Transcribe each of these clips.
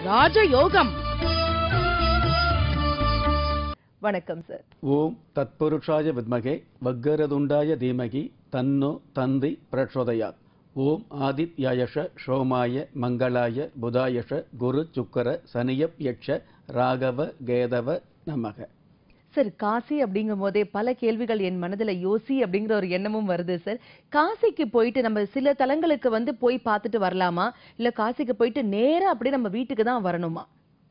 ராஜயோகம் வணக்கம் சார் ஓம் தத்புருஷாய வித்மகே வக்கரதுண்டாய தீமகி தன்னோ தந்தி பிரச்சோதயாத் ஓம் ஆதித்யாயஷ சோமாய மங்களாய புதாயஷ குரு சுக்கர சனியப் யட்ச ராகவ கேதவ நமக சார் காசி அப்படிங்கும் போதே பல கேள்விகள் என் மனதுல யோசி அப்படிங்கிற ஒரு எண்ணமும் வருது சார் காசிக்கு போயிட்டு நம்ம சில தலங்களுக்கு வந்து போய் பார்த்துட்டு வரலாமா இல்ல காசிக்கு போயிட்டு நேரா அப்படியே நம்ம வீட்டுக்கு தான் வரணுமா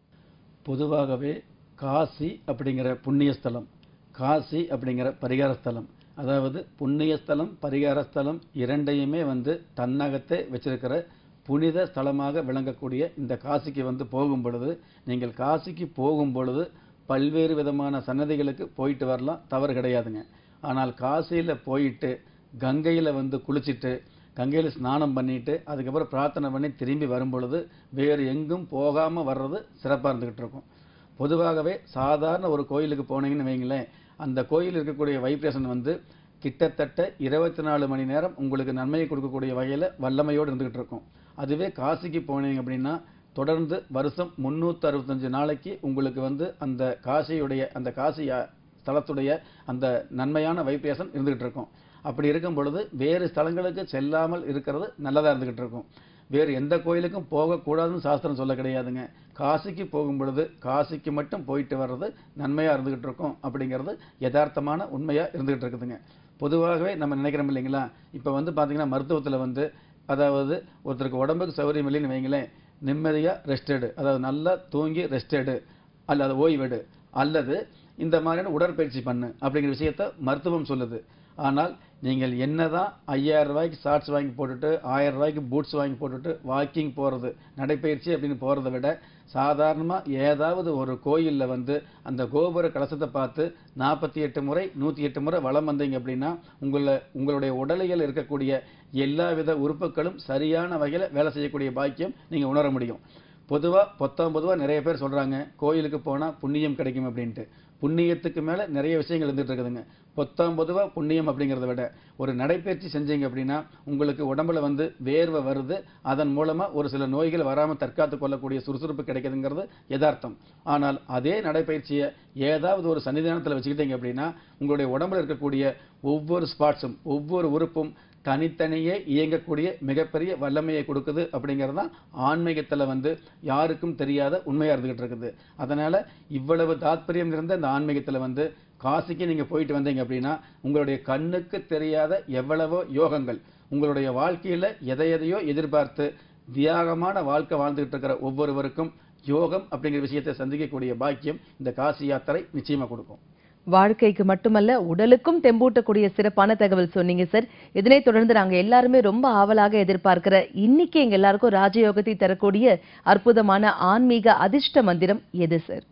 பொதுவாகவே காசி அப்படிங்கிற புண்ணியஸ்தலம் காசி அப்படிங்கிற பரிகார ஸ்தலம் அதாவது புண்ணியஸ்தலம் பரிகார ஸ்தலம் இரண்டையுமே வந்து தன்னகத்தே வச்சிருக்கிற புனித ஸ்தலமாக விளங்கக்கூடிய இந்த காசிக்கு வந்து போகும் பொழுது நீங்கள் காசிக்கு போகும் பொழுது பல்வேறு விதமான சன்னதிகளுக்கு போயிட்டு வரலாம் தவறு கிடையாதுங்க ஆனால் காசியில் போயிட்டு கங்கையில் வந்து குளிச்சிட்டு கங்கையில் ஸ்நானம் பண்ணிட்டு அதுக்கப்புறம் பிரார்த்தனை பண்ணி திரும்பி வரும் பொழுது வேறு எங்கும் போகாமல் வர்றது சிறப்பாக இருந்துக்கிட்டு இருக்கும் பொதுவாகவே சாதாரண ஒரு கோயிலுக்கு போனீங்கன்னு வைங்களேன் அந்த கோயில் இருக்கக்கூடிய வைப்ரேஷன் வந்து கிட்டத்தட்ட இருபத்தி நாலு மணி நேரம் உங்களுக்கு நன்மையை கொடுக்கக்கூடிய வகையில் வல்லமையோடு இருந்துகிட்டு இருக்கும் அதுவே காசிக்கு போனீங்க அப்படின்னா தொடர்ந்து வருஷம் முந்நூற்றி அறுபத்தஞ்சு நாளைக்கு உங்களுக்கு வந்து அந்த காசியுடைய அந்த காசி அ, ஸ்தலத்துடைய அந்த நன்மையான வைப்ரேஷன் இருந்துகிட்டு இருக்கும் அப்படி இருக்கும் பொழுது வேறு ஸ்தலங்களுக்கு செல்லாமல் இருக்கிறது நல்லதாக இருந்துகிட்டு இருக்கும் வேறு எந்த கோயிலுக்கும் போகக்கூடாதுன்னு சாஸ்திரம் சொல்ல கிடையாதுங்க காசிக்கு போகும் பொழுது காசிக்கு மட்டும் போயிட்டு வர்றது நன்மையாக இருந்துகிட்டு இருக்கும் அப்படிங்கிறது யதார்த்தமான உண்மையாக இருந்துகிட்டு இருக்குதுங்க பொதுவாகவே நம்ம நினைக்கிறோம் இல்லைங்களா இப்போ வந்து பார்த்தீங்கன்னா மருத்துவத்தில் வந்து அதாவது ஒருத்தருக்கு உடம்புக்கு சௌகரியம் இல்லைன்னு வைங்களேன் நிம்மதியாக ரெஸ்ட் எடு அதாவது நல்லா தூங்கி ரெஸ்ட் எடு அல்லது ஓய்வெடு அல்லது இந்த மாதிரியான உடற்பயிற்சி பண்ணு அப்படிங்கிற விஷயத்த மருத்துவம் சொல்லுது ஆனால் நீங்கள் என்னதான் ஐயாயிரம் ரூபாய்க்கு ஷார்ட்ஸ் வாங்கி போட்டுட்டு ஆயிரம் ரூபாய்க்கு பூட்ஸ் வாங்கி போட்டுட்டு வாக்கிங் போகிறது நடைப்பயிற்சி அப்படின்னு போகிறத விட சாதாரணமாக ஏதாவது ஒரு கோயிலில் வந்து அந்த கோபுர கலசத்தை பார்த்து நாற்பத்தி எட்டு முறை நூற்றி எட்டு முறை வலம் வந்தீங்க அப்படின்னா உங்களை உங்களுடைய உடலில் இருக்கக்கூடிய எல்லா வித உறுப்புகளும் சரியான வகையில் வேலை செய்யக்கூடிய பாக்கியம் நீங்கள் உணர முடியும் பொதுவாக பொத்தாம் பொதுவாக நிறைய பேர் சொல்கிறாங்க கோயிலுக்கு போனால் புண்ணியம் கிடைக்கும் அப்படின்ட்டு புண்ணியத்துக்கு மேலே நிறைய விஷயங்கள் இருந்துட்டு இருக்குதுங்க பொத்தாம் பொதுவாக புண்ணியம் அப்படிங்கிறத விட ஒரு நடைப்பயிற்சி செஞ்சீங்க அப்படின்னா உங்களுக்கு உடம்புல வந்து வேர்வை வருது அதன் மூலமாக ஒரு சில நோய்கள் வராமல் தற்காத்து கொள்ளக்கூடிய சுறுசுறுப்பு கிடைக்குதுங்கிறது யதார்த்தம் ஆனால் அதே நடைப்பயிற்சியை ஏதாவது ஒரு சன்னிதானத்தில் வச்சுக்கிட்டீங்க அப்படின்னா உங்களுடைய உடம்புல இருக்கக்கூடிய ஒவ்வொரு ஸ்பாட்ஸும் ஒவ்வொரு உறுப்பும் தனித்தனியே இயங்கக்கூடிய மிகப்பெரிய வல்லமையை கொடுக்குது அப்படிங்கிறது தான் ஆன்மீகத்தில் வந்து யாருக்கும் தெரியாத உண்மையாக இருந்துகிட்டு இருக்குது அதனால் இவ்வளவு தாத்பரியம் இருந்த இந்த ஆன்மீகத்தில் வந்து காசிக்கு நீங்கள் போயிட்டு வந்தீங்க அப்படின்னா உங்களுடைய கண்ணுக்கு தெரியாத எவ்வளவோ யோகங்கள் உங்களுடைய வாழ்க்கையில் எதை எதையோ எதிர்பார்த்து தியாகமான வாழ்க்கை வாழ்ந்துகிட்டு இருக்கிற ஒவ்வொருவருக்கும் யோகம் அப்படிங்கிற விஷயத்தை சந்திக்கக்கூடிய பாக்கியம் இந்த காசி யாத்திரை நிச்சயமாக கொடுக்கும் வாழ்க்கைக்கு மட்டுமல்ல உடலுக்கும் தெம்பூட்டக்கூடிய சிறப்பான தகவல் சொன்னீங்க சார் இதனை தொடர்ந்து நாங்க எல்லாருமே ரொம்ப ஆவலாக எதிர்பார்க்கிற இன்னைக்கு எங்க எல்லாருக்கும் ராஜயோகத்தை தரக்கூடிய அற்புதமான ஆன்மீக அதிர்ஷ்ட மந்திரம் எது சார்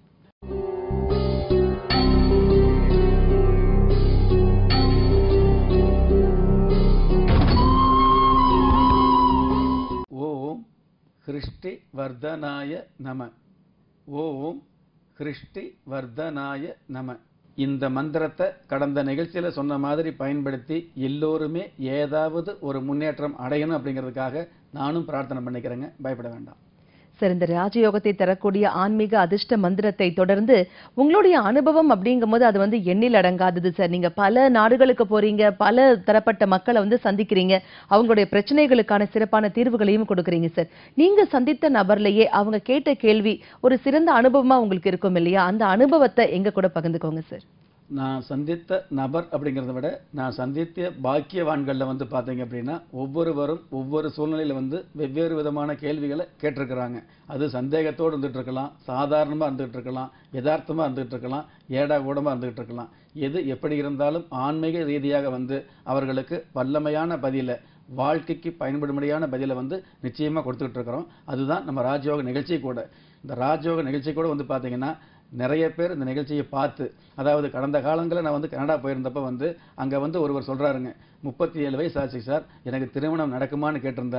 ஓம் ஹிருஷ்டி வர்தனாய நம ஓம் ஹிருஷ்டி வர்தனாய நம இந்த மந்திரத்தை கடந்த நிகழ்ச்சியில் சொன்ன மாதிரி பயன்படுத்தி எல்லோருமே ஏதாவது ஒரு முன்னேற்றம் அடையணும் அப்படிங்கிறதுக்காக நானும் பிரார்த்தனை பண்ணிக்கிறேங்க பயப்பட வேண்டாம் சார் இந்த ராஜயோகத்தை தரக்கூடிய ஆன்மீக அதிர்ஷ்ட மந்திரத்தை தொடர்ந்து உங்களுடைய அனுபவம் அப்படிங்கும்போது அது வந்து எண்ணில் அடங்காதது சார் நீங்க பல நாடுகளுக்கு போறீங்க பல தரப்பட்ட மக்களை வந்து சந்திக்கிறீங்க அவங்களுடைய பிரச்சனைகளுக்கான சிறப்பான தீர்வுகளையும் கொடுக்குறீங்க சார் நீங்க சந்தித்த நபர்லயே அவங்க கேட்ட கேள்வி ஒரு சிறந்த அனுபவமா உங்களுக்கு இருக்கும் இல்லையா அந்த அனுபவத்தை எங்க கூட பகிர்ந்துக்கோங்க சார் நான் சந்தித்த நபர் அப்படிங்கிறத விட நான் சந்தித்த பாக்கியவான்களில் வந்து பார்த்தீங்க அப்படின்னா ஒவ்வொருவரும் ஒவ்வொரு சூழ்நிலையில் வந்து வெவ்வேறு விதமான கேள்விகளை கேட்டிருக்கிறாங்க அது சந்தேகத்தோடு இருந்துகிட்டு இருக்கலாம் சாதாரணமாக இருந்துகிட்டு இருக்கலாம் யதார்த்தமாக இருந்துகிட்டு இருக்கலாம் ஏடா கூடமாக இருந்துகிட்டு இருக்கலாம் எது எப்படி இருந்தாலும் ஆன்மீக ரீதியாக வந்து அவர்களுக்கு வல்லமையான பதிலை வாழ்க்கைக்கு பயன்படும்படியான பதிலை வந்து நிச்சயமாக கொடுத்துக்கிட்டு இருக்கிறோம் அதுதான் நம்ம ராஜயோக நிகழ்ச்சி கூட இந்த ராஜயோக நிகழ்ச்சி கூட வந்து பார்த்தீங்கன்னா நிறைய பேர் இந்த நிகழ்ச்சியை பார்த்து அதாவது கடந்த காலங்களில் நான் வந்து கனடா போயிருந்தப்ப வந்து அங்கே வந்து ஒருவர் சொல்கிறாருங்க முப்பத்தி ஏழு வயசு ஆச்சு சார் எனக்கு திருமணம் நடக்குமான்னு கேட்டிருந்தாருங்க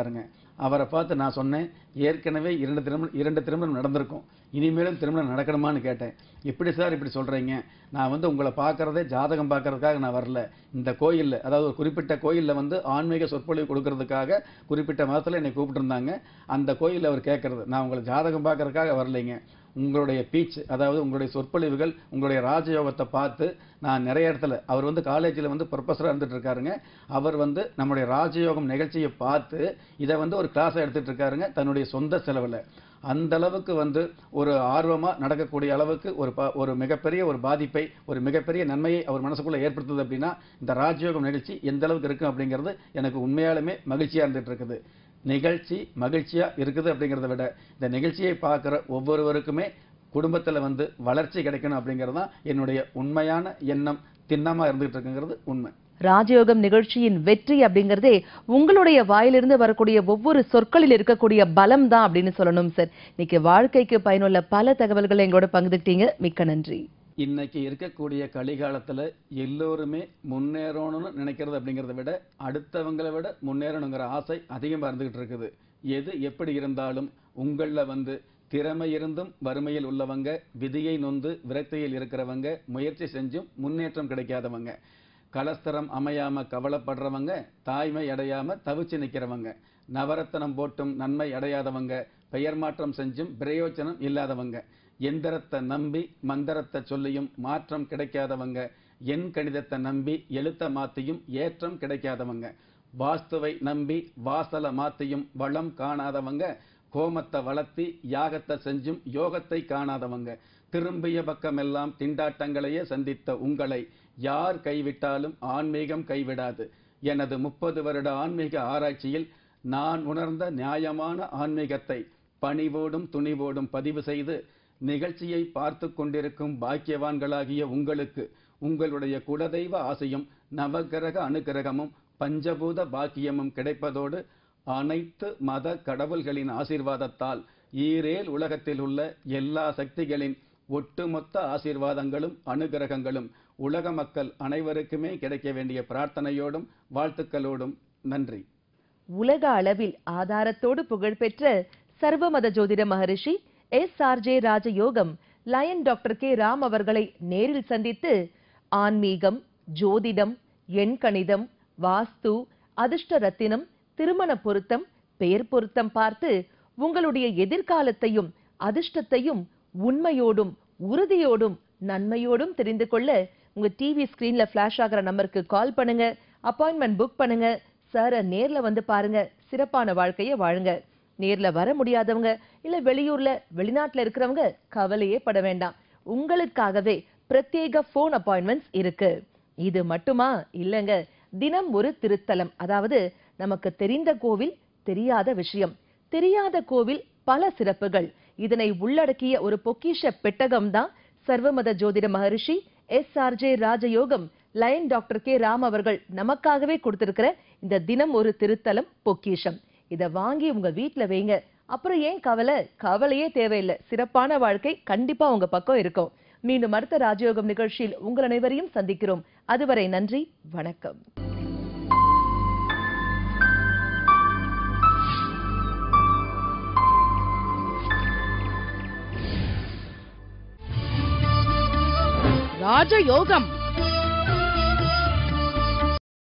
அவரை பார்த்து நான் சொன்னேன் ஏற்கனவே இரண்டு திருமணம் இரண்டு திருமணம் நடந்திருக்கும் இனிமேலும் திருமணம் நடக்கணுமான்னு கேட்டேன் எப்படி சார் இப்படி சொல்றீங்க நான் வந்து உங்களை பார்க்கறதே ஜாதகம் பார்க்கறதுக்காக நான் வரல இந்த கோயில்ல அதாவது ஒரு குறிப்பிட்ட கோயில்ல வந்து ஆன்மீக சொற்பொழிவு கொடுக்கறதுக்காக குறிப்பிட்ட மாதத்துல என்னை கூப்பிட்டுருந்தாங்க அந்த கோயில்ல அவர் கேட்கறது நான் உங்களை ஜாதகம் பார்க்கறதுக்காக வரலைங்க உங்களுடைய பீச் அதாவது உங்களுடைய சொற்பொழிவுகள் உங்களுடைய ராஜயோகத்தை பார்த்து நான் நிறைய இடத்துல அவர் வந்து காலேஜில் வந்து ப்ரொஃபஸராக இருந்துட்டு இருக்காருங்க அவர் வந்து நம்முடைய ராஜயோகம் நிகழ்ச்சியை பார்த்து இதை வந்து ஒரு கிளாஸை எடுத்துட்டு இருக்காருங்க தன்னுடைய சொந்த செலவில் அந்த அளவுக்கு வந்து ஒரு ஆர்வமாக நடக்கக்கூடிய அளவுக்கு ஒரு ப ஒரு மிகப்பெரிய ஒரு பாதிப்பை ஒரு மிகப்பெரிய நன்மையை அவர் மனசுக்குள்ளே ஏற்படுத்துது அப்படின்னா இந்த ராஜயோகம் நிகழ்ச்சி எந்த அளவுக்கு இருக்கும் அப்படிங்கிறது எனக்கு உண்மையாலுமே மகிழ்ச்சியாக இருந்துட்டு இருக்குது நிகழ்ச்சி மகிழ்ச்சியா இருக்குது அப்படிங்கிறத விட இந்த நிகழ்ச்சியை பார்க்குற ஒவ்வொருவருக்குமே குடும்பத்துல வந்து வளர்ச்சி கிடைக்கணும் அப்படிங்கிறது தான் என்னுடைய உண்மையான எண்ணம் திண்ணமா இருந்துகிட்டு இருக்குங்கிறது உண்மை ராஜயோகம் நிகழ்ச்சியின் வெற்றி அப்படிங்கறதே உங்களுடைய வாயிலிருந்து வரக்கூடிய ஒவ்வொரு சொற்களில் இருக்கக்கூடிய பலம் தான் அப்படின்னு சொல்லணும் சார் இன்னைக்கு வாழ்க்கைக்கு பயனுள்ள பல தகவல்களை எங்களோட பகிர்ந்துக்கிட்டீங்க மிக்க நன்றி இன்னைக்கு இருக்கக்கூடிய கலிகாலத்துல எல்லோருமே முன்னேறணும்னு நினைக்கிறது அப்படிங்கிறத விட அடுத்தவங்களை விட முன்னேறணுங்கிற ஆசை அதிகமா இருந்துகிட்டு இருக்குது எது எப்படி இருந்தாலும் உங்களில் வந்து திறமை இருந்தும் வறுமையில் உள்ளவங்க விதியை நொந்து விரக்தியில் இருக்கிறவங்க முயற்சி செஞ்சும் முன்னேற்றம் கிடைக்காதவங்க கலஸ்தரம் அமையாம கவலைப்படுறவங்க தாய்மை அடையாம தவிச்சு நிக்கிறவங்க நவரத்தனம் போட்டும் நன்மை அடையாதவங்க பெயர் மாற்றம் செஞ்சும் பிரயோஜனம் இல்லாதவங்க எந்திரத்தை நம்பி மந்திரத்தை சொல்லியும் மாற்றம் கிடைக்காதவங்க எண் கணிதத்தை நம்பி எழுத்த மாத்தியும் ஏற்றம் கிடைக்காதவங்க வாஸ்துவை நம்பி வாசல மாத்தியும் வளம் காணாதவங்க கோமத்தை வளர்த்தி யாகத்தை செஞ்சும் யோகத்தை காணாதவங்க திரும்பிய பக்கமெல்லாம் திண்டாட்டங்களையே சந்தித்த உங்களை யார் கைவிட்டாலும் ஆன்மீகம் கைவிடாது எனது முப்பது வருட ஆன்மீக ஆராய்ச்சியில் நான் உணர்ந்த நியாயமான ஆன்மீகத்தை பணிவோடும் துணிவோடும் பதிவு செய்து நிகழ்ச்சியை பார்த்து கொண்டிருக்கும் பாக்கியவான்களாகிய உங்களுக்கு உங்களுடைய குலதெய்வ ஆசையும் நவகிரக அனுகிரகமும் பஞ்சபூத பாக்கியமும் கிடைப்பதோடு அனைத்து மத கடவுள்களின் ஆசீர்வாதத்தால் ஈரேல் உலகத்தில் உள்ள எல்லா சக்திகளின் ஒட்டுமொத்த ஆசீர்வாதங்களும் அனுகிரகங்களும் உலக மக்கள் அனைவருக்குமே கிடைக்க வேண்டிய பிரார்த்தனையோடும் வாழ்த்துக்களோடும் நன்றி உலக அளவில் ஆதாரத்தோடு புகழ்பெற்ற சர்வமத ஜோதிட மகரிஷி எஸ் ஆர் ஜே ராஜயோகம் லயன் டாக்டர் கே ராம் அவர்களை நேரில் சந்தித்து ஆன்மீகம் ஜோதிடம் எண்கணிதம் வாஸ்து அதிர்ஷ்ட ரத்தினம் திருமண பொருத்தம் பெயர் பொருத்தம் பார்த்து உங்களுடைய எதிர்காலத்தையும் அதிர்ஷ்டத்தையும் உண்மையோடும் உறுதியோடும் நன்மையோடும் தெரிந்து கொள்ள உங்க டிவி ஸ்கிரீன்ல ஃபிளாஷ் ஆகிற நம்பருக்கு கால் பண்ணுங்க அப்பாயின்மெண்ட் புக் பண்ணுங்க சாரை நேர்ல வந்து பாருங்க சிறப்பான வாழ்க்கையை வாழுங்க நேர்ல வர முடியாதவங்க இல்ல வெளியூர்ல வெளிநாட்டுல இருக்கிறவங்க கவலையே பட வேண்டாம் உங்களுக்காகவே பிரத்யேக ஃபோன் அப்பாயின்மெண்ட்ஸ் இருக்கு இது மட்டுமா இல்லங்க தினம் ஒரு திருத்தலம் அதாவது நமக்கு தெரிந்த கோவில் தெரியாத விஷயம் தெரியாத கோவில் பல சிறப்புகள் இதனை உள்ளடக்கிய ஒரு பொக்கிஷ பெட்டகம் தான் சர்வமத ஜோதிட மகரிஷி எஸ் ஆர் ஜே ராஜயோகம் லயன் டாக்டர் கே ராம் அவர்கள் நமக்காகவே கொடுத்திருக்கிற இந்த தினம் ஒரு திருத்தலம் பொக்கிஷம் இத வாங்கி உங்க வீட்ல வைங்க அப்புறம் ஏன் கவலை கவலையே தேவையில்லை சிறப்பான வாழ்க்கை கண்டிப்பா உங்க பக்கம் இருக்கும் மீண்டும் அடுத்த ராஜயோகம் நிகழ்ச்சியில் உங்கள் அனைவரையும் சந்திக்கிறோம் அதுவரை நன்றி வணக்கம் ராஜயோகம்